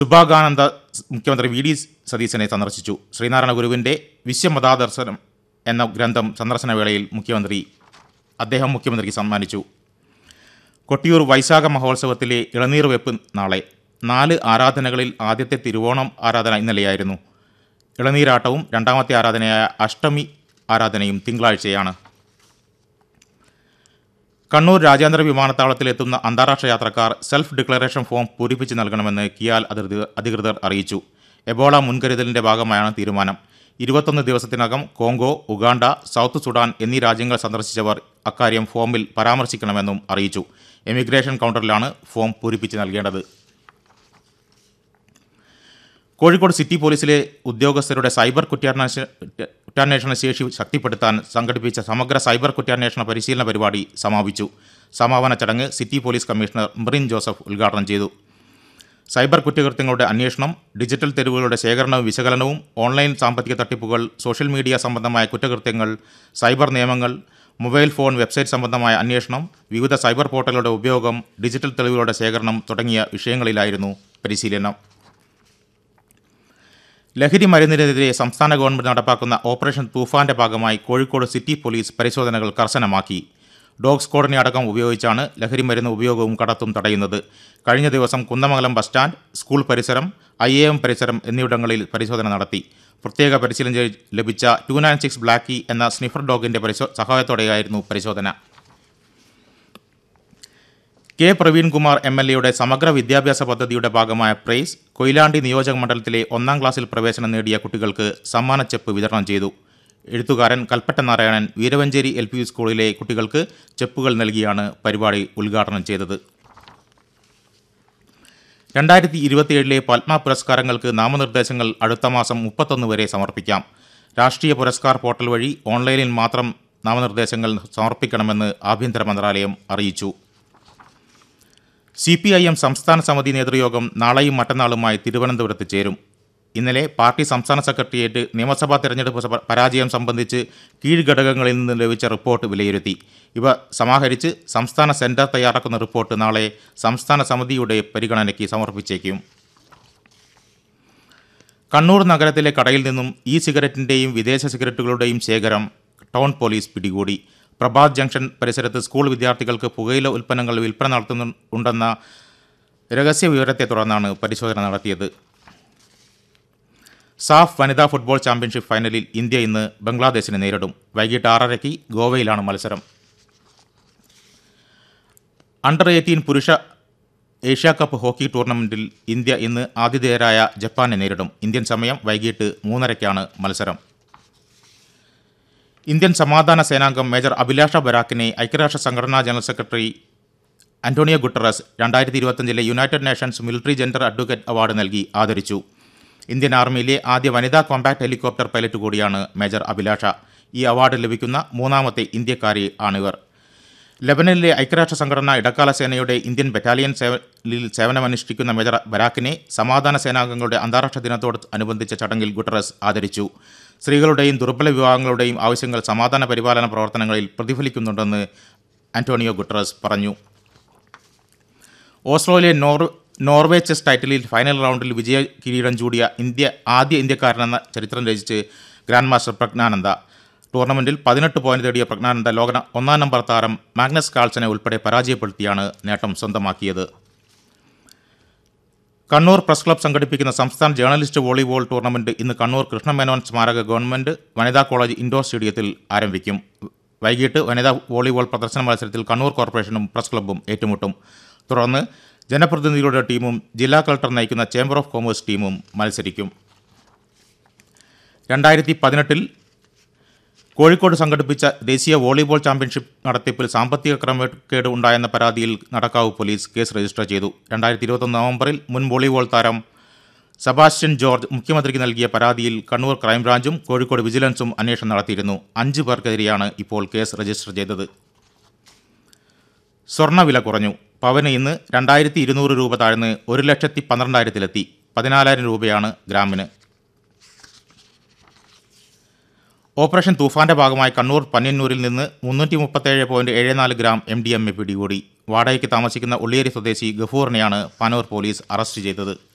സുഭാഗാനന്ദ മുഖ്യമന്ത്രി V D സതീശനെ സന്ദർശിച്ചു ശ്രീനാരായണ ഗുരുവിൻ്റെ വിശ്വമതാദർശനം എന്ന ഗ്രന്ഥം സന്ദർശന വേളയിൽ മുഖ്യമന്ത്രി അദ്ദേഹം മുഖ്യമന്ത്രിക്ക് സമ്മാനിച്ചു കൊട്ടിയൂർ വൈശാഖ മഹോത്സവത്തിലെ ഇളനീർ വെപ്പ് നാളെ നാല് ആരാധനകളിൽ ആദ്യത്തെ തിരുവോണം ആരാധന ഇന്നലെയായിരുന്നു ഇളനീരാട്ടവും രണ്ടാമത്തെ ആരാധനയായ അഷ്ടമി ആരാധനയും തിങ്കളാഴ്ചയാണ് കണ്ണൂർ രാജ്യാന്തര വിമാനത്താവളത്തിലെത്തുന്ന അന്താരാഷ്ട്ര യാത്രക്കാർ സെൽഫ് ഡിക്ലറേഷൻ ഫോം പൂരിപ്പിച്ച് നൽകണമെന്ന് കിയാൽ അധികൃതർ അധികൃതർ അറിയിച്ചു എബോള മുൻകരുതലിന്റെ ഭാഗമായാണ് തീരുമാനം ഇരുപത്തൊന്ന് ദിവസത്തിനകം കോങ്കോ ഉഗാണ്ട സൗത്ത് സുഡാൻ എന്നീ രാജ്യങ്ങൾ സന്ദർശിച്ചവർ അക്കാര്യം ഫോമിൽ പരാമർശിക്കണമെന്നും അറിയിച്ചു എമിഗ്രേഷൻ കൗണ്ടറിലാണ് ഫോം പൂരിപ്പിച്ച് നൽകേണ്ടത് കോഴിക്കോട് സിറ്റി പോലീസിലെ ഉദ്യോഗസ്ഥരുടെ സൈബർ കുറ്റാന്വേഷണ കുറ്റാന്വേഷണ ശേഷി ശക്തിപ്പെടുത്താൻ സംഘടിപ്പിച്ച സമഗ്ര സൈബർ കുറ്റാന്വേഷണ പരിശീലന പരിപാടി സമാപിച്ചു സമാപന ചടങ്ങ് city police commissioner Mrin Joseph ഉദ്ഘാടനം ചെയ്തു സൈബർ കുറ്റകൃത്യങ്ങളുടെ അന്വേഷണം ഡിജിറ്റൽ തെരുവുകളുടെ ശേഖരണവും വിശകലനവും ഓൺലൈൻ സാമ്പത്തിക തട്ടിപ്പുകൾ സോഷ്യൽ മീഡിയ സംബന്ധമായ കുറ്റകൃത്യങ്ങൾ സൈബർ നിയമങ്ങൾ മൊബൈൽ ഫോൺ വെബ്സൈറ്റ് സംബന്ധമായ അന്വേഷണം വിവിധ സൈബർ പോർട്ടലുകളുടെ ഉപയോഗം ഡിജിറ്റൽ തെളിവുകളുടെ ശേഖരണം തുടങ്ങിയ വിഷയങ്ങളിലായിരുന്നു പരിശീലനം ലഹരി മരുന്നിനെതിരെ സംസ്ഥാന ഗവൺമെന്റ് നടപ്പാക്കുന്ന ഓപ്പറേഷൻ തൂഫാന്റെ ഭാഗമായി കോഴിക്കോട് സിറ്റി പോലീസ് പരിശോധനകൾ കർശനമാക്കി ഡോഗ് സ്ക്വാഡിനെ അടക്കം ഉപയോഗിച്ചാണ് ലഹരി മരുന്ന് ഉപയോഗവും കടത്തും തടയുന്നത് കഴിഞ്ഞ ദിവസം കുന്നമംഗലം ബസ് സ്റ്റാൻഡ് സ്കൂൾ പരിസരം ഐ എ എം പരിസരം എന്നിവിടങ്ങളിൽ പരിശോധന നടത്തി പ്രത്യേക പരിശീലനം ചെയ്- ലഭിച്ച ടു നയൻ സിക്സ് ബ്ലാക്കി എന്ന സ്നിഫർ ഡോഗിന്റെ പരിശോ സഹായത്തോടെയായിരുന്നു പരിശോധന കെ പ്രവീൺകുമാർ എം എൽ എയുടെ സമഗ്ര വിദ്യാഭ്യാസ പദ്ധതിയുടെ ഭാഗമായ പ്രൈസ് കൊയിലാണ്ടി നിയോജക മണ്ഡലത്തിലെ ഒന്നാം ക്ലാസ്സിൽ പ്രവേശനം നേടിയ കുട്ടികൾക്ക് സമ്മാനച്ചെപ്പ് വിതരണം ചെയ്തു എഴുത്തുകാരൻ കൽപ്പറ്റ നാരായണൻ വീരവഞ്ചേരി എൽ പി സ്കൂളിലെ കുട്ടികൾക്ക് ചെപ്പുകൾ നൽകിയാണ് പരിപാടി ഉദ്ഘാടനം ചെയ്തത് രണ്ടായിരത്തി ഇരുപത്തിയേഴിലെ പത്മ പുരസ്കാരങ്ങൾക്ക് നാമനിർദ്ദേശങ്ങൾ അടുത്ത മാസം മുപ്പത്തൊന്ന് വരെ സമർപ്പിക്കാം രാഷ്ട്രീയ പുരസ്കാർ പോർട്ടൽ വഴി ഓൺലൈനിൽ മാത്രം നാമനിർദ്ദേശങ്ങൾ സമർപ്പിക്കണമെന്ന് ആഭ്യന്തര മന്ത്രാലയം അറിയിച്ചു സി പി ഐ എം സംസ്ഥാന സമിതി നേതൃയോഗം നാളെയും മറ്റന്നാളുമായി തിരുവനന്തപുരത്ത് ചേരും ഇന്നലെ പാർട്ടി സംസ്ഥാന സെക്രട്ടേറിയറ്റ് നിയമസഭാ തെരഞ്ഞെടുപ്പ് സഭ- പരാജയം സംബന്ധിച്ച് കീഴ്ഘടകങ്ങളിൽ നിന്ന് ലഭിച്ച റിപ്പോർട്ട് വിലയിരുത്തി ഇവ സമാഹരിച്ച് സംസ്ഥാന സെന്റർ തയ്യാറാക്കുന്ന റിപ്പോർട്ട് നാളെ സംസ്ഥാന സമിതിയുടെ പരിഗണനയ്ക്ക് സമർപ്പിച്ചേക്കും കണ്ണൂർ നഗരത്തിലെ കടയിൽ നിന്നും ഇ സിഗരറ്റിൻ്റെയും വിദേശ സിഗരറ്റുകളുടെയും ശേഖരം ടൗൺ പോലീസ് പിടികൂടി പ്രഭാത് ജംഗ്ഷൻ പരിസരത്ത് സ്കൂൾ വിദ്യാർത്ഥികൾക്ക് പുകയില ഉൽപ്പന്നങ്ങൾ വിൽപ്പന നടത്തുന്നുണ്ടെന്ന രഹസ്യ വിവരത്തെ തുടർന്നാണ് പരിശോധന നടത്തിയത് സാഫ് വനിതാ ഫുട്ബോൾ ചാമ്പ്യൻഷിപ്പ് ഫൈനലിൽ ഇന്ത്യ ഇന്ന് ബംഗ്ലാദേശിനെ നേരിടും വൈകിട്ട് ആറരയ്ക്ക് ഗോവയിലാണ് മത്സരം അണ്ടർ എയ്റ്റീൻ പുരുഷ ഏഷ്യാ കപ്പ് ഹോക്കി ടൂർണമെന്റിൽ ഇന്ത്യ ഇന്ന് ആതിഥേയരായ ജപ്പാനെ നേരിടും ഇന്ത്യൻ സമയം വൈകിട്ട് മൂന്നരയ്ക്കാണ് മത്സരം ഇന്ത്യൻ സമാധാന സേനാംഗം മേജർ അഭിലാഷ ബരാക്കിനെ ഐക്യരാഷ്ട്ര സംഘടനാ ജനറൽ സെക്രട്ടറി അന്റോണിയോ ഗുട്ടറസ് രണ്ടായിരത്തി ഇരുപത്തഞ്ചിലെ United Nations military gender advocate award നൽകി ആദരിച്ചു ഇന്ത്യൻ ആർമിയിലെ ആദ്യ വനിതാ കോമ്പാക്ട് ഹെലികോപ്റ്റർ പൈലറ്റ് കൂടിയാണ് മേജർ അഭിലാഷ ഈ അവാർഡ് ലഭിക്കുന്ന മൂന്നാമത്തെ ഇന്ത്യക്കാരി ആണിവർ ലബനനിലെ ഐക്യരാഷ്ട്ര സംഘടന ഇടക്കാല സേനയുടെ ഇന്ത്യൻ ബറ്റാലിയൻ സേവനിൽ സേവനമനുഷ്ഠിക്കുന്ന മേജർ ബരാക്കിനെ സമാധാന സേനാംഗങ്ങളുടെ അന്താരാഷ്ട്ര ദിനത്തോട് അനുബന്ധിച്ച ചടങ്ങിൽ ഗുട്ടറസ് ആദരിച്ചു സ്ത്രീകളുടെയും ദുർബല വിഭാഗങ്ങളുടെയും ആവശ്യങ്ങൾ സമാധാന പരിപാലന പ്രവർത്തനങ്ങളിൽ പ്രതിഫലിക്കുന്നുണ്ടെന്ന് ആന്റോണിയോ ഗുട്ടറസ് പറഞ്ഞു ഓസ്ട്രേലിയൻ നോർ നോർവേ ചെസ് ടൈറ്റിലിൽ ഫൈനൽ റൗണ്ടിൽ വിജയ കിരീടം ചൂടിയ ഇന്ത്യ ആദ്യ ഇന്ത്യക്കാരനെന്ന ചരിത്രം രചിച്ച് ഗ്രാൻഡ് മാസ്റ്റർ പ്രജ്ഞാനന്ദ ടൂർണമെന്റിൽ പതിനെട്ട് പോയിന്റ് നേടിയ പ്രജ്ഞാനന്ദ ലോക ഒന്നാം നമ്പർ താരം മാഗ്നസ് കാൾസനെ ഉൾപ്പെടെ പരാജയപ്പെടുത്തിയാണ് നേട്ടം സ്വന്തമാക്കിയത് കണ്ണൂർ പ്രസ് ക്ലബ് സംഘടിപ്പിക്കുന്ന സംസ്ഥാന ജേർണലിസ്റ്റ് വോളിബോൾ ടൂർണമെന്റ് ഇന്ന് കണ്ണൂർ കൃഷ്ണമേനോൻ സ്മാരക ഗവൺമെന്റ് വനിതാ കോളേജ് ഇൻഡോർ സ്റ്റേഡിയത്തിൽ ആരംഭിക്കും വൈകിട്ട് വനിതാ വോളിബോൾ പ്രദർശന മത്സരത്തിൽ കണ്ണൂർ കോർപ്പറേഷനും പ്രസ് ക്ലബ്ബും ഏറ്റുമുട്ടും തുടർന്ന് ജനപ്രതിനിധികളുടെ ടീമും ജില്ലാ കളക്ടർ നയിക്കുന്ന ചേംബർ ഓഫ് കോമേഴ്സ് ടീമും മത്സരിക്കും രണ്ടായിരത്തി പതിനെട്ടിൽ കോഴിക്കോട് സംഘടിപ്പിച്ച ദേശീയ വോളിബോൾ ചാമ്പ്യൻഷിപ്പ് നടത്തിപ്പിൽ സാമ്പത്തിക ക്രമക്കേട് ഉണ്ടായെന്ന പരാതിയിൽ നടക്കാവ് പോലീസ് കേസ് രജിസ്റ്റർ ചെയ്തു രണ്ടായിരത്തി ഇരുപത്തൊന്ന് നവംബറിൽ മുൻ വോളിബോൾ താരം സെബാസ്റ്റ്യൻ ജോർജ് മുഖ്യമന്ത്രിക്ക് നൽകിയ പരാതിയിൽ കണ്ണൂർ ക്രൈംബ്രാഞ്ചും കോഴിക്കോട് വിജിലൻസും അന്വേഷണം നടത്തിയിരുന്നു അഞ്ച് പേർക്കെതിരെയാണ് ഇപ്പോൾ കേസ് രജിസ്റ്റർ ചെയ്തത് സ്വർണ്ണവില കുറഞ്ഞു പവന് ഇന്ന് രണ്ടായിരത്തി ഇരുന്നൂറ് രൂപ താഴ്ന്ന് ഒരു ലക്ഷത്തി പന്ത്രണ്ടായിരത്തിലെത്തി പതിനാലായിരം രൂപയാണ് ഗ്രാമിന് ഓപ്പറേഷൻ തൂഫാന്റെ ഭാഗമായി കണ്ണൂർ പന്ന്യന്നൂരിൽ നിന്ന് മുന്നൂറ്റി മുപ്പത്തേഴ് പോയിന്റ് ഏഴ് നാല് gram M D M A പിടികൂടി വാടകയ്ക്ക് താമസിക്കുന്ന ഉള്ളിയേരി സ്വദേശി ഗഫൂറിനെയാണ് പാനൂർ പോലീസ് അറസ്റ്റ് ചെയ്തത്